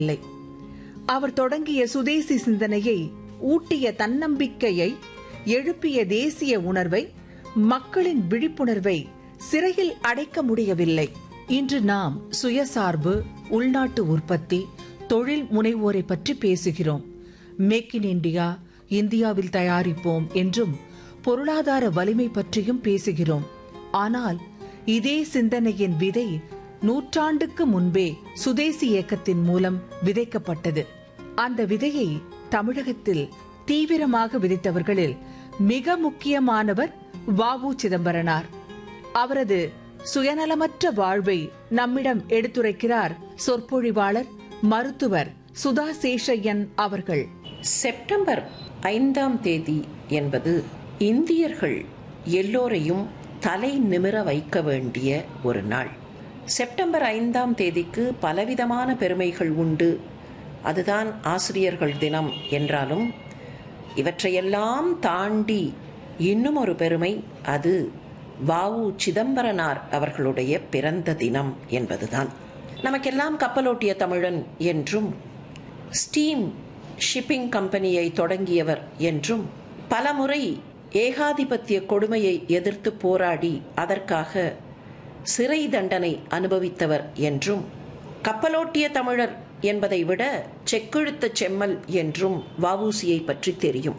இல்லை அவர் தொடங்கிய சுதேசி சிந்தனையை ஊட்டிய தன்னம்பிக்கையை எழுப்பிய தேசிய உணர்வை மக்களின் விழிப்புணர்வை சிறையில் அடைக்க முடியவில்லை இன்று நாம் சுயசார்பு உள்நாட்டு உற்பத்தி தொழில் முனைவோரை பற்றி பேசுகிறோம் மேக் இன் இந்தியா இந்தியாவில் தயாரிப்போம் என்றும் பொருளாதார வலிமை பற்றியும் பேசுகிறோம் ஆனால் இதே சிந்தனையின் விதை நூற்றாண்டுக்கு முன்பே சுதேசி இயக்கத்தின் மூலம் விதைக்கப்பட்டது அந்த விதையை தமிழகத்தில் தீவிரமாக விதைத்தவர்களில் மிக முக்கியமானவர் வாவு சிதம்பரனார் அவரது சுயநலமற்ற வாழ்வை நம்மிடம் எடுத்துரைக்கிறார் சொற்பொழிவாளர் மருத்துவர் சுதா சேஷையன் அவர்கள் செப்டம்பர் ஐந்தாம் தேதி என்பது இந்தியர்கள் எல்லோரையும் தலை நிமிர வைக்க வேண்டிய ஒரு நாள் செப்டம்பர் ஐந்தாம் தேதிக்கு பலவிதமான பெருமைகள் உண்டு அதுதான் ஆசிரியர்கள் தினம் என்றாலும் இவற்றையெல்லாம் தாண்டி இன்னும் ஒரு பெருமை அது வாவு சிதம்பரனார் அவர்களுடைய பிறந்த தினம் என்பதுதான் நமக்கெல்லாம் கப்பலோட்டிய தமிழன் என்றும் ஸ்டீம் ஷிப்பிங் கம்பெனியை தொடங்கியவர் என்றும் பலமுறை ஏகாதிபத்திய கொடுமையை எதிர்த்து போராடி அதற்காக சிறை தண்டனை அனுபவித்தவர் என்றும் கப்பலோட்டிய தமிழர் என்பதை விட செக்கெழுத்த செம்மல் என்றும் வவுசியை பற்றி தெரியும்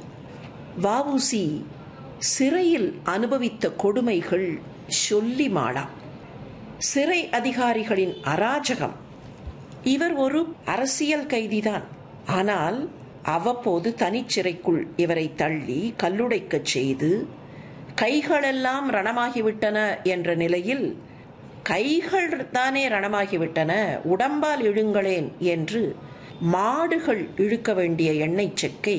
வவுசி சிறையில் அனுபவித்த கொடுமைகள் சொல்லி மாடா சிறை அதிகாரிகளின் அராஜகம் இவர் ஒரு அரசியல் கைதிதான் ஆனால் அவ்வப்போது தனிச்சிறைக்குள் இவரை தள்ளி கல்லுடைக்கச் செய்து கைகளெல்லாம் ரணமாகிவிட்டன என்ற நிலையில் கைகள் தானே ரணமாகிவிட்டன உடம்பால் இழுங்களேன் என்று மாடுகள் இழுக்க வேண்டிய எண்ணெய் செக்கை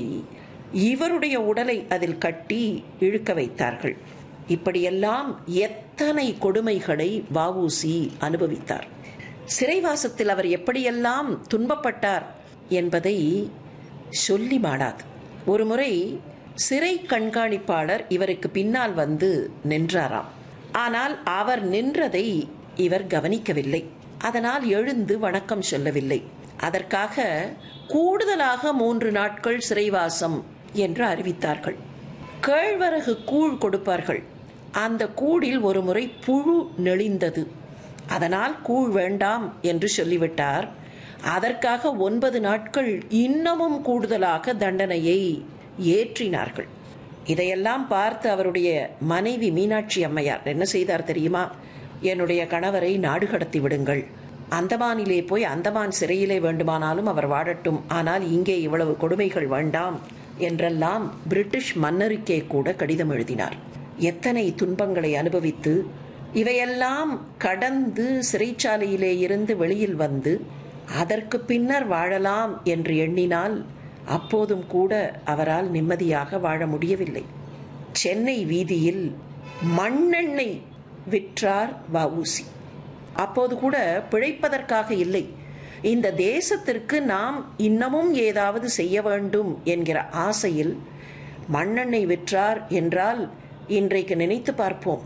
இவருடைய உடலை அதில் கட்டி இழுக்க வைத்தார்கள் இப்படியெல்லாம் எத்தனை கொடுமைகளை வவுசி அனுபவித்தார் சிறைவாசத்தில் அவர் எப்படியெல்லாம் துன்பப்பட்டார் என்பதை சொல்லி மாடாது ஒருமுறை சிறை கண்காணிப்பாளர் இவருக்கு பின்னால் வந்து நின்றாராம் ஆனால் அவர் நின்றதை இவர் கவனிக்கவில்லை அதனால் எழுந்து வணக்கம் சொல்லவில்லை அதற்காக கூடுதலாக மூன்று நாட்கள் சிறைவாசம் என்று அறிவித்தார்கள் கேழ்வரகு கூழ் கொடுப்பார்கள் அந்த கூடில் ஒரு முறை புழு நெளிந்தது அதனால் கூழ் வேண்டாம் என்று சொல்லிவிட்டார் அதற்காக ஒன்பது நாட்கள் இன்னமும் கூடுதலாக தண்டனையை ஏற்றினார்கள் இதையெல்லாம் பார்த்து அவருடைய மனைவி மீனாட்சி அம்மையார் என்ன செய்தார் தெரியுமா என்னுடைய கணவரை நாடு கடத்தி விடுங்கள் அந்தமானிலே போய் அந்தமான் சிறையிலே வேண்டுமானாலும் அவர் வாழட்டும் ஆனால் இங்கே இவ்வளவு கொடுமைகள் வேண்டாம் என்றெல்லாம் பிரிட்டிஷ் மன்னருக்கே கூட கடிதம் எழுதினார் எத்தனை துன்பங்களை அனுபவித்து இவையெல்லாம் கடந்து சிறைச்சாலையிலே இருந்து வெளியில் வந்து அதற்கு பின்னர் வாழலாம் என்று எண்ணினால் அப்போதும் கூட அவரால் நிம்மதியாக வாழ முடியவில்லை சென்னை வீதியில் மண்ணெண்ணெய் விற்றார் வவுசி அப்போது கூட பிழைப்பதற்காக இல்லை இந்த தேசத்திற்கு நாம் இன்னமும் ஏதாவது செய்ய வேண்டும் என்கிற ஆசையில் மண்ணெண்ணெய் விற்றார் என்றால் இன்றைக்கு நினைத்து பார்ப்போம்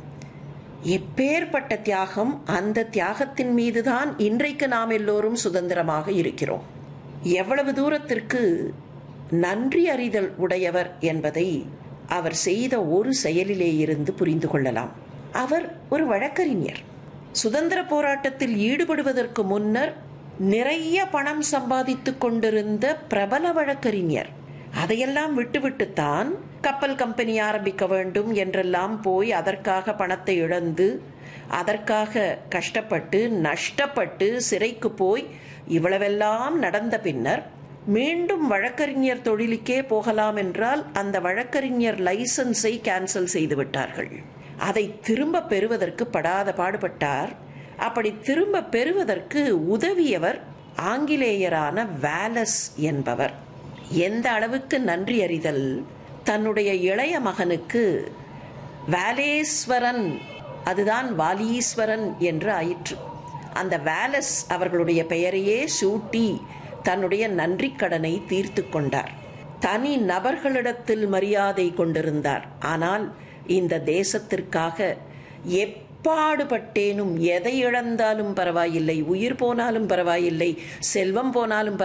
எப்பேற்பட்ட தியாகம் அந்த தியாகத்தின் மீதுதான் இன்றைக்கு நாம் எல்லோரும் சுதந்திரமாக இருக்கிறோம் எவ்வளவு தூரத்திற்கு நன்றி அறிதல் உடையவர் என்பதை அவர் செய்த ஒரு செயலிலே இருந்து புரிந்து கொள்ளலாம் அவர் ஒரு வழக்கறிஞர் சுதந்திர போராட்டத்தில் ஈடுபடுவதற்கு முன்னர் நிறைய பணம் சம்பாதித்துக் கொண்டிருந்த பிரபல வழக்கறிஞர் அதையெல்லாம் விட்டுவிட்டுத்தான் கப்பல் கம்பெனி ஆரம்பிக்க வேண்டும் என்றெல்லாம் போய் அதற்காக பணத்தை இழந்து அதற்காக கஷ்டப்பட்டு நஷ்டப்பட்டு சிறைக்கு போய் இவ்வளவெல்லாம் நடந்த பின்னர் மீண்டும் வழக்கறிஞர் தொழிலுக்கே போகலாம் என்றால் அந்த வழக்கறிஞர் லைசன்ஸை கேன்சல் செய்து விட்டார்கள் அதை திரும்ப பெறுவதற்கு படாத பாடுபட்டார் அப்படி திரும்ப பெறுவதற்கு உதவியவர் ஆங்கிலேயரான வேலஸ் என்பவர் எந்த அளவுக்கு நன்றி அறிதல் தன்னுடைய இளைய மகனுக்கு வேலேஸ்வரன் அதுதான் வாலீஸ்வரன் என்று ஆயிற்று அந்த வேலஸ் அவர்களுடைய பெயரையே சூட்டி தன்னுடைய நன்றி கடனை தீர்த்து கொண்டார் தனி நபர்களிடத்தில் மரியாதை கொண்டிருந்தார் ஆனால் இந்த தேசத்திற்காக எப்பாடுபட்டேனும் எதை இழந்தாலும் பரவாயில்லை உயிர் போனாலும் பரவாயில்லை செல்வம் போனாலும்